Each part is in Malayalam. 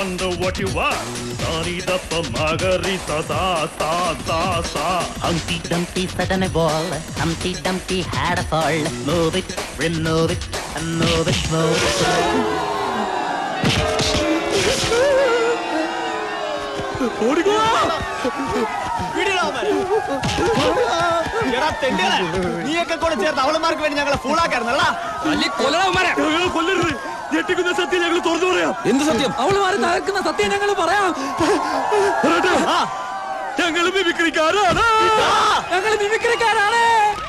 wonder what you are. Sorry, the Margarita, sa, sa, sa, sa. Humpty Dumpty sat on a ball. Humpty Dumpty had a fall. Move it, remove it, and move it, move it. നീയൊക്കെ കൂടെ ചേർത്ത് അവളന്മാർക്ക് വേണ്ടി ഞങ്ങളെ ഫൂളാക്കായിരുന്നല്ല ഞങ്ങൾ കൊല്ലരുത് ഞെട്ടിക്കുന്ന സത്യം ഞങ്ങൾ തുറന്നു പറയാം എന്ത് സത്യം അവള് മാറി തകർക്കുന്ന സത്യം ഞങ്ങൾ പറയാം പറയട്ടെ? ഞങ്ങൾ മിമിക്രിക്കാരാണ് ഞങ്ങൾ മിമിക്രിക്കാരാണ്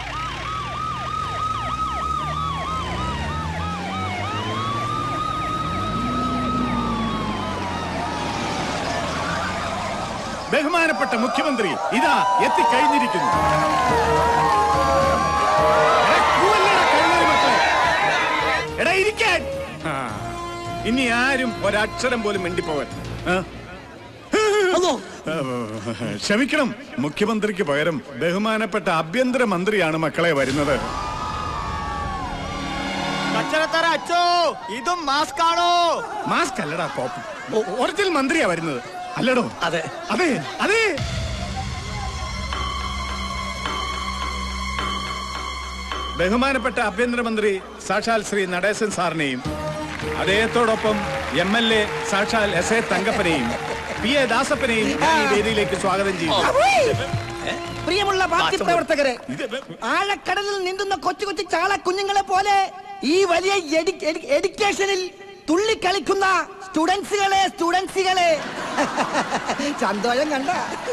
ബഹുമാനപ്പെട്ട മുഖ്യമന്ത്രി ഇതാ എത്തിക്കഴിഞ്ഞിരിക്കുന്നു എടാ, കൂവല്ലേടാ കഴുതയുടെ മക്കളെ. എടാ ഇരിക്കാൻ ആ, ഇനി ആരും ഒരക്ഷരം പോലും മിണ്ടിപ്പോവൻ ആ? ക്ഷമിക്കണം മുഖ്യമന്ത്രിക്ക് പകരം ബഹുമാനപ്പെട്ട ആഭ്യന്തര മന്ത്രിയാണ് മക്കളെ വരുന്നത് കച്ചറത്തറ അച്ചോ ഇതും മാസ്ക് ആണോ മാസ്ക് അല്ലടാ കോപ്പ് ഒ- ഒറിജിനൽ മന്ത്രിയാ വരുന്നത് അല്ലടോ അതെ അതെ അതെ ബഹുമാനപ്പെട്ട ആഭ്യന്തരമന്ത്രി സാക്ഷാൽ ശ്രീ നടേശൻ സാറിനെയും അദ്ദേഹത്തോടൊപ്പം എം എൽ എ സാക്ഷാൽ എസ് എ തങ്കപ്പനെയും പി എ ദാസപ്പനെയും ഞാൻ ഈ വേദിയിലേക്ക് സ്വാഗതം ചെയ്യുന്നു പ്രിയമുള്ള പാർട്ടി പ്രവർത്തകരെ ആഴക്കടലിൽ നീന്തുന്ന കൊച്ചു കൊച്ചു ചാള കുഞ്ഞുങ്ങളെ പോലെ ഈ വലിയ എഡി- എഡി- എഡ്യൂക്കേഷനിൽ തുള്ളിക്കളിക്കുന്ന സ്റ്റുഡൻസുകളെ സ്റ്റുഡൻസുകളെ സന്തോഷം കണ്ട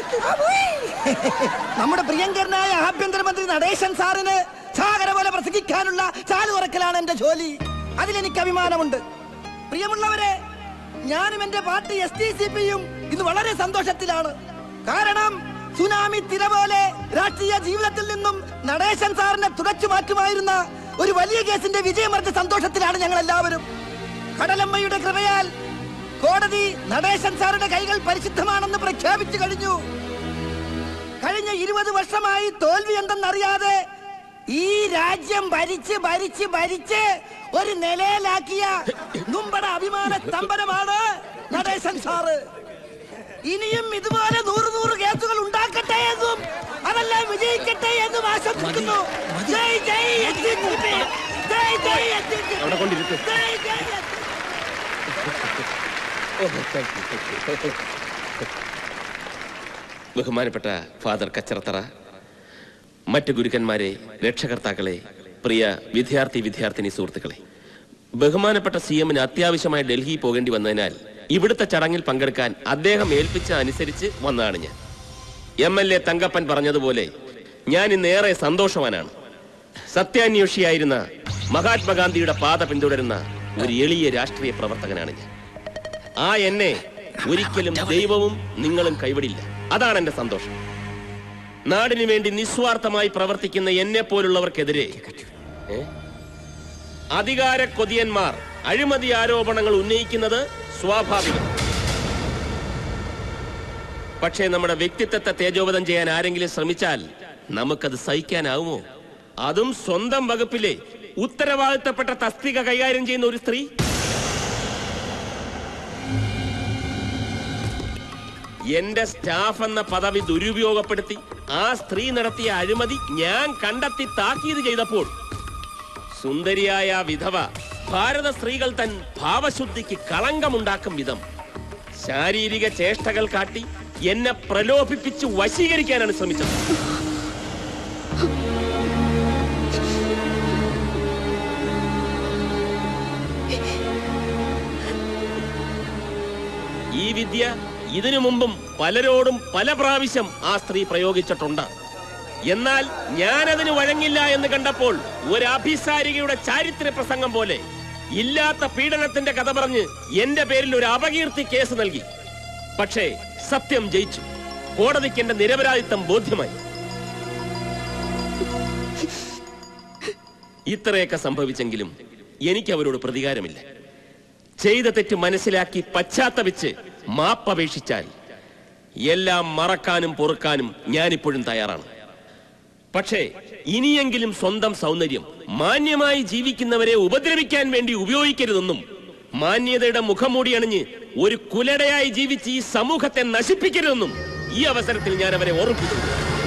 നമ്മുടെ പ്രിയങ്കരനായ ആഭ്യന്തരമന്ത്രി നടേശൻ സാറിന് സാഗര പോലെ പ്രസംഗിക്കാനുള്ള ചാലു തുറക്കലാണ് എന്റെ ജോലി അതിലെനിക്ക് അഭിമാനമുണ്ട് പ്രിയമുള്ളവരെ ഞാനും എന്റെ പാർട്ടി എസ് ടി സി പിയും ഇന്ന് വളരെ സന്തോഷത്തിലാണ് കാരണം സുനാമി തിര പോലെ രാഷ്ട്രീയ ജീവിതത്തിൽ നിന്നും നടേശൻ സാറിനെ തുടച്ചു മാറ്റുമായിരുന്ന ഒരു വലിയ കേസിന്റെ വിജയമറിച്ച സന്തോഷത്തിലാണ് ഞങ്ങൾ എല്ലാവരും കടലമ്മയുടെ കൃപയാൽ കോടതി നടേശൻ സാറുടെ കൈകൾ പരിശുദ്ധമാണെന്ന് പ്രഖ്യാപിച്ചു കഴിഞ്ഞു കഴിഞ്ഞ ഇരുപത് വർഷമായി തോൽവി എന്തെന്നറിയാതെ ഈ രാജ്യം ഭരിച്ച് ഭരിച്ച് ഭരിച്ച് ഒരു നിലയിലാക്കിയ നുമ്പട അഭിമാന സ്തംഭനമാണ് നടേശൻ സാറ് ഇനിയും ഇതുപോലെ നൂറ് നൂറ് കേസുകൾ ഉണ്ടാക്കട്ടെ എന്നും അതെല്ലാം വിജയിക്കട്ടെ എന്നും ആശംസിക്കുന്നു ജയ് ജയ് SDCP. ജയ് ജയ് SDCP. ജയ് ജയ് SDCP. ബഹുമാനപ്പെട്ട ഫാദർ കച്ചറത്തറ മറ്റ് ഗുരുക്കന്മാരെ രക്ഷകർത്താക്കളെ പ്രിയ വിദ്യാർത്ഥി വിദ്യാർത്ഥിനി സുഹൃത്തുക്കളെ ബഹുമാനപ്പെട്ട സി എമ്മിന് അത്യാവശ്യമായി ഡൽഹി പോകേണ്ടി വന്നതിനാൽ ഇവിടുത്തെ ചടങ്ങിൽ പങ്കെടുക്കാൻ അദ്ദേഹം ഏൽപ്പിച്ച അനുസരിച്ച് വന്നതാണ് ഞാൻ എം എൽ എ തങ്കപ്പൻ പറഞ്ഞതുപോലെ ഞാൻ ഇന്ന് ഏറെ സന്തോഷവാനാണ് സത്യാന്വേഷിയായിരുന്ന മഹാത്മാഗാന്ധിയുടെ പാത പിന്തുടരുന്ന ഒരു എളിയ രാഷ്ട്രീയ പ്രവർത്തകനാണ് ഞാൻ ആ എന്നെ ഒരിക്കലും ദൈവവും നിങ്ങളും കൈവിടില്ല അതാണ് എന്റെ സന്തോഷം നാടിനു വേണ്ടി നിസ്വാർത്ഥമായി പ്രവർത്തിക്കുന്ന എന്നെ പോലുള്ളവർക്കെതിരെ ഏ? അധികാര കൊതിയന്മാർ അഴിമതി ആരോപണങ്ങൾ ഉന്നയിക്കുന്നത് സ്വാഭാവികം പക്ഷേ നമ്മുടെ വ്യക്തിത്വത്തെ തേജോവധം ചെയ്യാൻ ആരെങ്കിലും ശ്രമിച്ചാൽ നമുക്കത് സഹിക്കാനാവുമോ അതും സ്വന്തം വകുപ്പിലെ ഉത്തരവാദിത്തപ്പെട്ട തസ്തിക കൈകാര്യം ചെയ്യുന്ന ഒരു സ്ത്രീ എന്റെ സ്റ്റാഫ് എന്ന പദവി ദുരുപയോഗപ്പെടുത്തി ആ സ്ത്രീ നടത്തിയ അഴിമതി ഞാൻ കണ്ടെത്തി താക്കീത് ചെയ്തപ്പോൾ സുന്ദരിയായ ആ വിധവ ഭാരത സ്ത്രീകൾ തൻ ഭാവശുദ്ധിക്ക് കളങ്കമുണ്ടാക്കും വിധം ശാരീരിക ചേഷ്ടകൾ കാട്ടി എന്നെ പ്രലോഭിപ്പിച്ച് വശീകരിക്കാനാണ് ശ്രമിച്ചത് ഈ വിദ്യ ഇതിനു മുമ്പും പലരോടും പല പ്രാവശ്യം ആ സ്ത്രീ പ്രയോഗിച്ചിട്ടുണ്ട് എന്നാൽ ഞാനതിന് വഴങ്ങില്ല എന്ന് കണ്ടപ്പോൾ ഒരു അഭിസാരികയുടെ ചാരിത്ര പ്രസംഗം പോലെ ഇല്ലാത്ത പീഡനത്തിന്റെ കഥ പറഞ്ഞ് എന്റെ പേരിൽ ഒരു അപകീർത്തി കേസ് നൽകി പക്ഷേ സത്യം ജയിച്ചു കോടതിക്ക് എന്റെ നിരപരാധിത്വം ബോധ്യമായി ഇത്രയൊക്കെ സംഭവിച്ചെങ്കിലും എനിക്ക് അവരോട് പ്രതികാരമില്ല ചെയ്ത തെറ്റ് മനസ്സിലാക്കി പശ്ചാത്തപിച്ച് മാപ്പപേക്ഷിച്ചാൽ എല്ലാം മറക്കാനും പൊറുക്കാനും ഞാനിപ്പോഴും തയ്യാറാണ് പക്ഷേ ഇനിയെങ്കിലും സ്വന്തം സൗന്ദര്യം മാന്യമായി ജീവിക്കുന്നവരെ ഉപദ്രവിക്കാൻ വേണ്ടി ഉപയോഗിക്കരുതെന്നും മാന്യതയുടെ മുഖംമൂടി അണിഞ്ഞ് ഒരു കുലടയായി ജീവിച്ച് ഈ സമൂഹത്തെ നശിപ്പിക്കരുതെന്നും ഈ അവസരത്തിൽ ഞാൻ അവരെ ഓർമ്മിപ്പിക്കുന്നു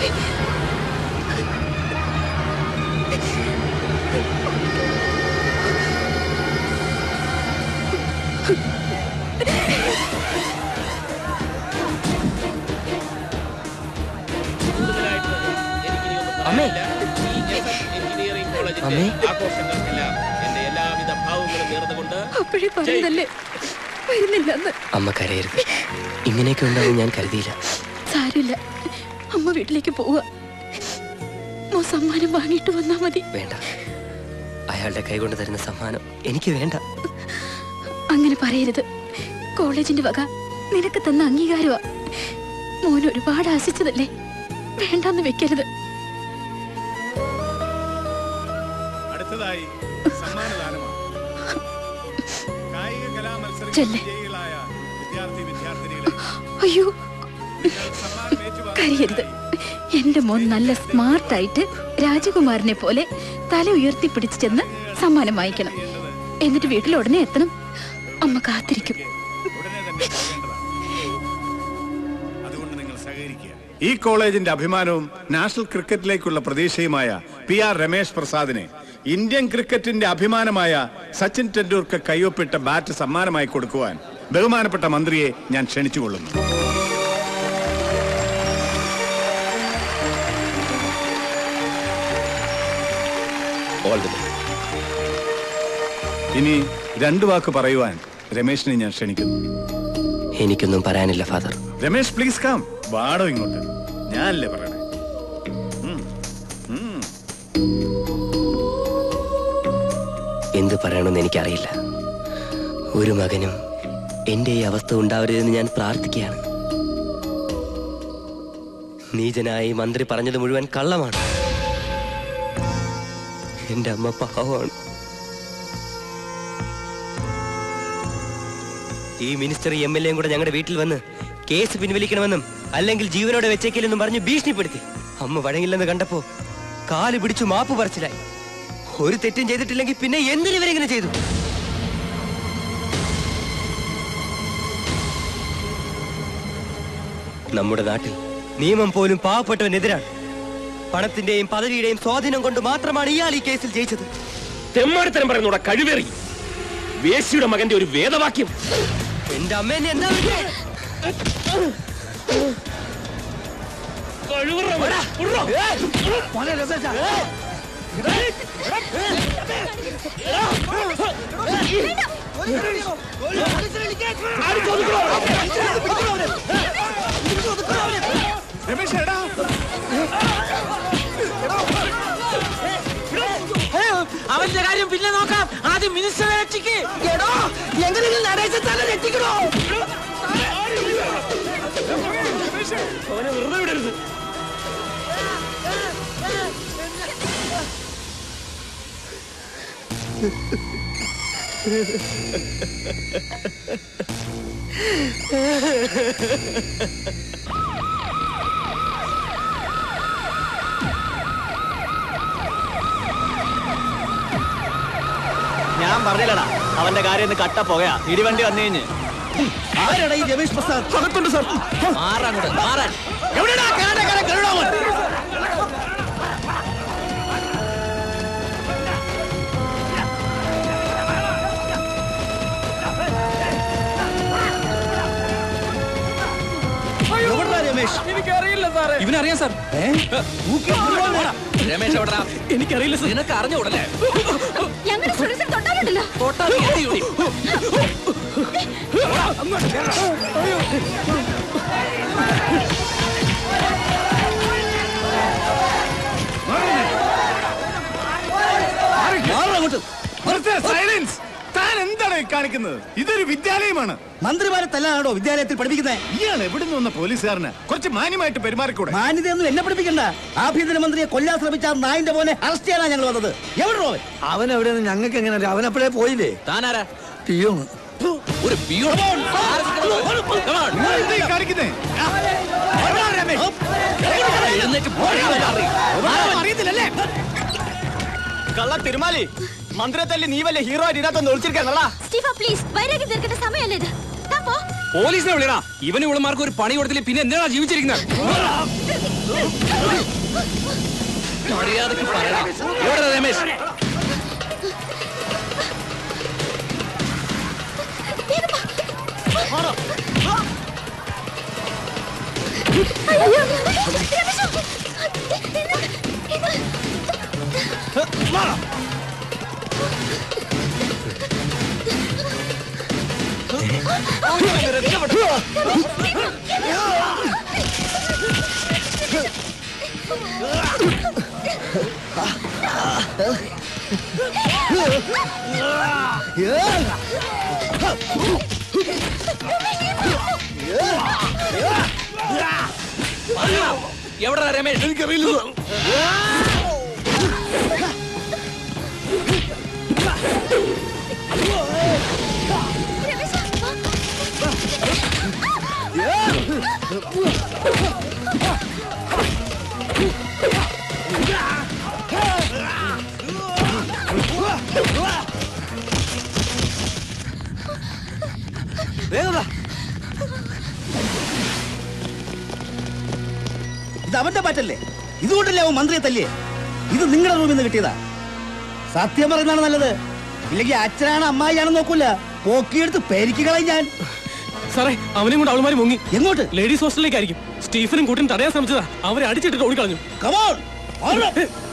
കൂടുതലായിട്ട് എനിക്കിനിയൊന്നും അമ്മേ. പറയാനില്ല. ഈ എസ് എസ് എഞ്ചിനീയറിംഗ് കോളേജിന്റെ ആഘോഷങ്ങൾക്കെല്ലാം എന്റെ എല്ലാവിധ ഭാവങ്ങളും നേർന്നുകൊണ്ട് അപ്പോഴേ പറഞ്ഞതല്ലേ വരുന്നില്ലെന്ന് അമ്മ കരയരുത് ഇങ്ങനെയൊക്കെ ഉണ്ടാവും ഞാൻ കരുതിയില്ല സാരമില്ല അമ്മ വീട്ടിലേക്ക് പോവുക മോ സമ്മാനം വാങ്ങിയിട്ട് വന്നാ മതി വേണ്ട അയാളുടെ കൈകൊണ്ട് തരുന്ന സമ്മാനം എനിക്ക് വേണ്ട അങ്ങനെ പറയരുത് കോളേജിന്റെ വക നിനക്ക് തന്ന അംഗീകാരമാ മോൻ ഒരുപാട് ആശിച്ചതല്ലേ വേണ്ടെന്ന് വെക്കരുത് അടുത്തതായി സമ്മാനദാനമാണ് കായിക കലാമത്സര ചെല്ല്. വിജയികളായ വിദ്യാർത്ഥി വിദ്യാർത്ഥിനികളെ അയ്യോ നിങ്ങൾ സമ്മാനം ഏറ്റുവാങ്ങുന്നതിനായി കരയരുത് എന്റെ മോൻ നല്ല സ്മാർട്ടായിട്ട് രാജകുമാരനെ പോലെ തല ഉയർത്തിപ്പിടിച്ച് ചെന്ന് സമ്മാനം വാങ്ങിക്കണം എന്നിട്ട് വീട്ടിൽ ഉടനെ എത്തണം അമ്മ കാത്തിരിക്കും ഉടനെ തന്നെ പോകേണ്ടതാണ്. അതുകൊണ്ട് നിങ്ങൾ സഹകരിക്കുക ഈ കോളേജിന്റെ അഭിമാനവും നാഷണൽ ക്രിക്കറ്റിലേക്കുള്ള പ്രതീക്ഷയുമായ പി ആർ രമേശ് പ്രസാദിനെ ഇന്ത്യൻ ക്രിക്കറ്റിന്റെ അഭിമാനമായ സച്ചിൻ ടെണ്ടുൽക്കർ കൈയൊപ്പിട്ട ബാറ്റ് സമ്മാനമായി കൊടുക്കുവാൻ ബഹുമാനപ്പെട്ട മന്ത്രിയെ ഞാൻ ക്ഷണിച്ചുകൊള്ളുന്നു All the best. ഇനി രണ്ടു വാക്ക് പറയുവാൻ രമേശിനെ ഞാൻ ക്ഷണിക്കുന്നു എനിക്കൊന്നും പറയാനില്ല ഫാദർ രമേശ് പ്ലീസ് കാം വാടോ ഇങ്ങോട്ട് ഞാനല്ലേ പറയണേ ഉം. ഉം. എന്ത് പറയണമെന്ന് എനിക്കറിയില്ല ഒരു മകനും എന്റെ ഈ അവസ്ഥ ഉണ്ടാവരുതെന്ന് ഞാൻ പ്രാർത്ഥിക്കുകയാണ് നീചനായി മന്ത്രി പറഞ്ഞത് മുഴുവൻ കള്ളമാണ് എന്റെ അമ്മ പാവമാണ് ഈ മിനിസ്റ്റർ എം എൽ എയും കൂടെ ഞങ്ങളുടെ വീട്ടിൽ വന്ന് കേസ് പിൻവലിക്കണമെന്നും അല്ലെങ്കിൽ ജീവനോടെ വെച്ചേക്കില്ലെന്നും പറഞ്ഞ് ഭീഷണിപ്പെടുത്തി അമ്മ വഴങ്ങില്ലെന്ന് കണ്ടപ്പോ കാല് പിടിച്ചു മാപ്പ് പറച്ചിലായി ഒരു തെറ്റും ചെയ്തിട്ടില്ലെങ്കിൽ പിന്നെ എന്തിനു ഇവരെങ്ങനെ ചെയ്തു നമ്മുടെ നാട്ടിൽ നിയമം പോലും പാവപ്പെട്ടവനെതിരാണ് പണത്തിന്റെയും പദവിയുടെയും സ്വാധീനം കൊണ്ട് മാത്രമാണ് ഇയാൾ ഈ കേസിൽ ജയിച്ചത് തെമ്മാടിത്തരം പറയുന്നൂടെ കഴിവേറി വേശിയുടെ മകന്റെ ഒരു വേദവാക്യം എന്റെ അമ്മേനെ എന്താ വിളിച്ചേ? കഴിവുറ മോനെ. ഉറോ. രമേശ് എടാ അവന്റെ കാര്യം പിന്നെ നോക്കാം ആദ്യം മിനിസ്റ്ററെ രക്ഷിക്ക് എടോ എങ്ങനെയെങ്കിലും നടേശൻ സാറിനെ രക്ഷിക്കണോ അവനെ വെറുതെ വിടരുത് ഞാൻ പറഞ്ഞില്ലടാ അവന്റെ കാര്യം ഒന്ന് കട്ട പോകയാ ഇടിവണ്ടി വന്നു കഴിഞ്ഞ് ആരാടാ ഈ രമേശ് പ്രസാദ് അകത്തുണ്ട് സാർ മാറാങ്ങോട്ട് മാറാൻ എവിടെടാ കേരള കേരള കരുടാമൻ എവിടെടാ രമേശ് എനിക്കറിയില്ല സാറേ ഇവനറിയാം സാർ രമേശ് എവിടാ എനിക്കറിയില്ല സാർ നിനക്ക് അറിഞ്ഞൂടല്ലേ ഞങ്ങളുടെ സ്റ്റുഡൻസിന് തൊട്ടാലുണ്ടല്ലോ സൈലൻസ് താൻ എന്താണ് ഈ കാണിക്കുന്നത് ഇതൊരു വിദ്യാലയമാണ് മന്ത്രിമാരെ തല്ലാണോ വിദ്യാലയത്തിൽ പഠിപ്പിക്കുന്നത് ഇയാൾ എവിടുന്ന് വന്ന പോലീസുകാരന് കുറച്ച് മാന്യമായിട്ട് പെരുമാറിക്കൂടെ മാന്യതയൊന്നും എന്നെ പഠിപ്പിക്കണ്ട ആഭ്യന്തരമന്ത്രിയെ കൊല്ലാൻ ശ്രമിച്ച ആ നായിന്റെ മോനെ അറസ്റ്റ് ചെയ്യാനാ ഞങ്ങൾ വന്നത് എവിടെയോ അവൻ എവിടെയെന്ന് ഞങ്ങൾക്ക് എങ്ങനെ അറിയാം? അവൻ അപ്പോഴേ പോയില്ലേ താനാരാ പിയോണ് ഒരു പിയോ നിങ്ങൾ എന്താ ഈ കാണിക്കുന്നേ അറിയത്തില്ലല്ലേ കള്ള തിരുമാലി മന്ത്രിയെ തല്ലി നീ വല്ല ഹീറോ ആയിട്ട് ഇതിനകത്തൊന്ന് ഒളിച്ചിരിക്കാന്നല്ല സ്റ്റീഫ പ്ലീസ് വൈരാഗ്യം തീർക്കേണ്ട സമയമല്ലേ ഇത് താൻ പോ പോലീസിനെ വിളിയടാ ഇവന് ഇവളുമാർക്ക് ഒരു പണി കൊടുത്തില്ല പിന്നെ എന്തിനാ ജീവിച്ചിരിക്കുന്നത് മര്യാദക്ക് പറയടാ. എവിടെടാ രമേശ് എവിടെടാ രമേശ് എനിക്കറിയില്ല ഇത് അവന്റെ പാറ്റല്ലേ ഇതുകൊണ്ടല്ലേ അവൻ മന്ത്രിയെ തല്ലിയേ ഇത് നിങ്ങളുടെ റൂമിൽ നിന്ന് കിട്ടിയതാ സത്യം പറയുന്നതാണ് നല്ലത് ഇല്ലെങ്കിൽ അച്ഛനാണ് അമ്മായിയാണെന്ന് നോക്കൂല പോക്കിയെടുത്ത് പെരിക്കുകളയും ഞാൻ സാറേ അവനെയും കൊണ്ട് അവളുമാര് മുങ്ങി എങ്ങോട്ട് ലേഡീസ് ഹോസ്റ്റലിലേക്കായിരിക്കും സ്റ്റീഫനും കൂട്ടിനും തടയാൻ ശ്രമിച്ചതാ അവരെ അടിച്ചിട്ടിട്ട് ഓടിക്കളഞ്ഞു കമോൺ